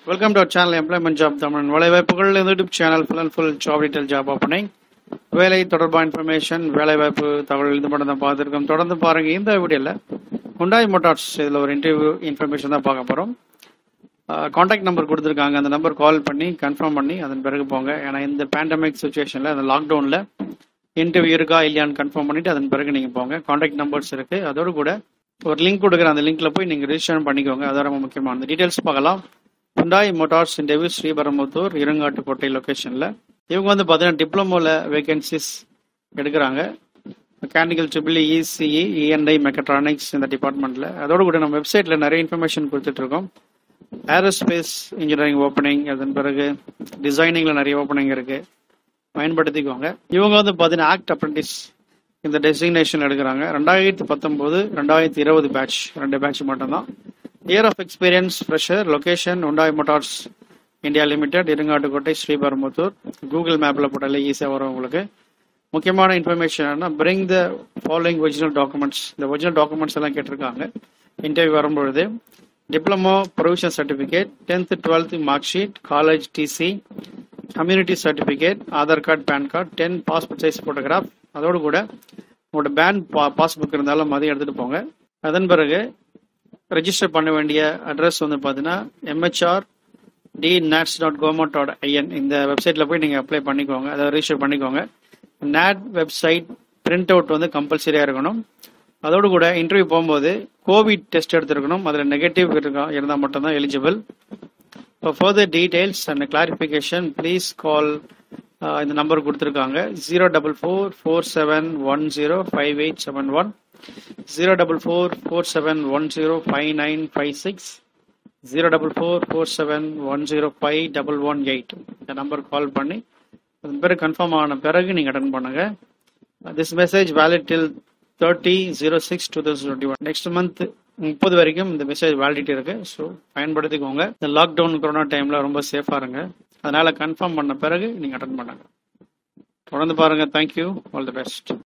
welcome to our channel employment job Tamil வேலைவாய்ப்புகள் YouTube channel full and full job detail job opening வேலை தொடர்பான information வேலைவாய்ப்பு தகவல் இது மட்டும் தான் பார்த்துருக்கோம் தொடர்ந்து பாருங்க இந்த வீடியோவில் ஹுண்டாய் மோட்டார்ஸ் இதில் ஒரு இன்டர்வியூ இன்ஃபர்மேஷன் தான் பார்க்க போகிறோம் காண்டாக்ட் நம்பர் கொடுத்துருக்காங்க அந்த நம்பர் கால் பண்ணி கன்ஃபார்ம் பண்ணி அதன் பிறகு போங்க ஏன்னா இந்த பேண்டமிக் சுச்சுவேஷனில் அந்த லாக்டவுனில் இன்டர்வியூ இருக்கா இல்லையான்னு கன்ஃபார்ம் பண்ணிட்டு அதன் பிறகு நீங்கள் போங்க காண்டாக்ட் நம்பர்ஸ் இருக்கு அதோடு கூட ஒரு லிங்க் கொடுக்குற அந்த லிங்க்ல போய் நீங்கள் ரிஜிஸ்டர் பண்ணிக்கோங்க அதான் ரொம்ப முக்கியமானது டீட்டெயில்ஸ் பார்க்கலாம் Hyundai Motors interview Sriperumbudur Irungattukottai லொகேஷனில் இவங்க வந்து பார்த்தீங்கன்னா டிப்ளமோவில் வேகன்சிஸ் எடுக்கிறாங்க mechanical triple ECE ENI mechatronics இந்த டிபார்ட்மெண்ட்டில் அதோடு கூட நம்ம வெப்சைட்டில் நிறைய இன்ஃபர்மேஷன் கொடுத்துட்ருக்கோம் ஏரோஸ்பேஸ் இன்ஜினியரிங் ஓப்பனிங் அதன் பிறகு டிசைனிங்கில் நிறைய ஓப்பனிங் இருக்குது பயன்படுத்திக்கோங்க இவங்க வந்து பார்த்தீங்கன்னா ஆக்ட் அப்ரண்டிஸ் இந்த டெசிக்னேஷன் எடுக்கிறாங்க ரெண்டாயிரத்தி பத்தொம்போது ரெண்டாயிரத்தி இருபது பேட்ச் ரெண்டு பேட்ச் மட்டும்தான் year of experience fresher location Hyundai Motors India limited Irungattukottai Sriperumbudur Google மேப்பில் போட்டாலே ஈஸியாக வரும் உங்களுக்கு முக்கியமான இன்ஃபர்மேஷன் என்ன bring the following original documents இந்த ஒரிஜினல் டாக்குமெண்ட்ஸ் எல்லாம் கேட்டிருக்காங்க இன்டர்வியூ வரும்பொழுது diploma provision certificate tenth twelfth mark sheet college TC community certificate Aadhaar card PAN card ten passport size photograph அதோடு கூட உங்களோட பேங்க் பா பாஸ்புக் இருந்தாலும் அதையும் எடுத்துகிட்டு போங்க அதன் பிறகு ரெஜிஸ்டர் பண்ண வேண்டிய அட்ரஸ் வந்து பார்த்தீங்கன்னா MHR D NATS dot government dot IN இந்த வெப்சைட்டில் போய் நீங்கள் அப்ளை பண்ணிக்கோங்க அதை ரிஜிஸ்டர் பண்ணிக்கோங்க நேட் வெப்சைட் பிரிண்ட் அவுட் வந்து கம்பல்சரியாக இருக்கணும் அதோடு கூட இன்டர்வியூ போகும்போது கோவிட் டெஸ்ட் எடுத்துருக்கணும் அதில் நெகட்டிவ் இருக்கா இருந்தால் மட்டும்தான் eligible For further details and clarification, please call uh, இந்த நம்பர் கொடுத்துருக்காங்க zero double four four seven one zero five eight seven one zero double four four seven one zero five nine five six zero double four four seven one zero five double one eight இந்த number call பண்ணி அதன் பிறகு confirm ஆன பிறகு நீங்கள் attend பண்ணுங்க this message valid till thirty zero six two thousand twenty one next month முப்பது வரைக்கும் இந்த மெசேஜ் வேலிடிட்டி இருக்கு ஸோ பயன்படுத்திக்கோங்க இந்த லாக்டவுன் கொரோனா டைம்ல ரொம்ப சேஃபா இருங்க அதனால கன்ஃபார்ம் பண்ண பிறகு நீங்க அட்டன் பண்ணுங்க தொடர்ந்து பாருங்க தேங்க்யூ ஆல் தி பெஸ்ட்